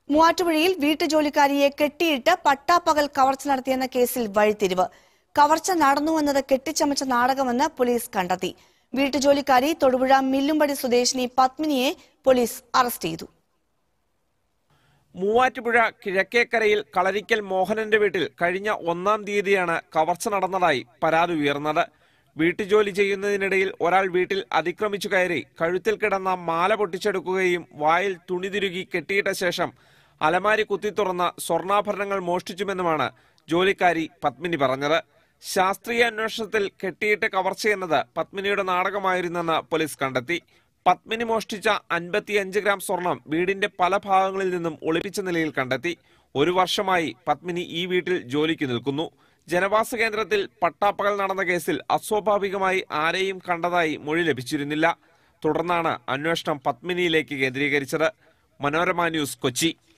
മൂവാറ്റുപുഴയിൽ വീട്ടുജോലിക്കാരിയെ കെട്ടിയിട്ട് പട്ടാപ്പകൽ കവർച്ച നടത്തിയെന്ന കേസിൽ വഴിത്തിരിവ് കവർച്ച നടന്നുവെന്നത് കെട്ടിച്ചമച്ച നാടകമെന്ന് പോലീസ് കണ്ടെത്തി വീട്ടുജോലിക്കാരി തൊടുപുഴ മില്ലുംപടി സ്വദേശിനി പത്മിനിയെ പോലീസ് അറസ്റ്റ് ചെയ്തു മൂവാറ്റുപുഴ കിഴക്കേക്കരയിൽ കളരിക്കൽ മോഹനന്റെ വീട്ടിൽ കഴിഞ്ഞ ഒന്നാം തീയതിയാണ് കവർച്ച നടന്നതായി പരാതി ഉയർന്നത് വീട്ടുജോലി ചെയ്യുന്നതിനിടയിൽ ഒരാൾ വീട്ടിൽ അതിക്രമിച്ചു കയറി കഴുത്തിൽ കിടന്ന മാല പൊട്ടിച്ചെടുക്കുകയും വായിൽ തുണി തിരുകി കെട്ടിയിട്ട ശേഷം അലമാരി കുത്തി തുറന്ന സ്വർണ്ണാഭരണങ്ങൾ മോഷ്ടിച്ചുമെന്നുമാണ് ജോലിക്കാരി പത്മിനി പറഞ്ഞത് ശാസ്ത്രീയ അന്വേഷണത്തിൽ കെട്ടിയിട്ട് കവർച്ചയെന്നത് പത്മിനിയുടെ നാടകമായിരുന്നെന്ന് പോലീസ് കണ്ടെത്തി പത്മിനി മോഷ്ടിച്ച അൻപത്തിയഞ്ച് ഗ്രാം സ്വർണം വീടിന്റെ പല ഭാഗങ്ങളിൽ നിന്നും ഒളിപ്പിച്ച നിലയിൽ കണ്ടെത്തി ഒരു വർഷമായി പത്മിനി ഈ വീട്ടിൽ ജോലിക്ക് നിൽക്കുന്നു ജനവാസ കേന്ദ്രത്തിൽ പട്ടാപ്പകൽ നടന്ന കേസിൽ അസ്വാഭാവികമായി ആരെയും കണ്ടതായി മൊഴി ലഭിച്ചിരുന്നില്ല തുടർന്നാണ് അന്വേഷണം പത്മിനിയിലേക്ക് കേന്ദ്രീകരിച്ചത് മനോരമ ന്യൂസ് കൊച്ചി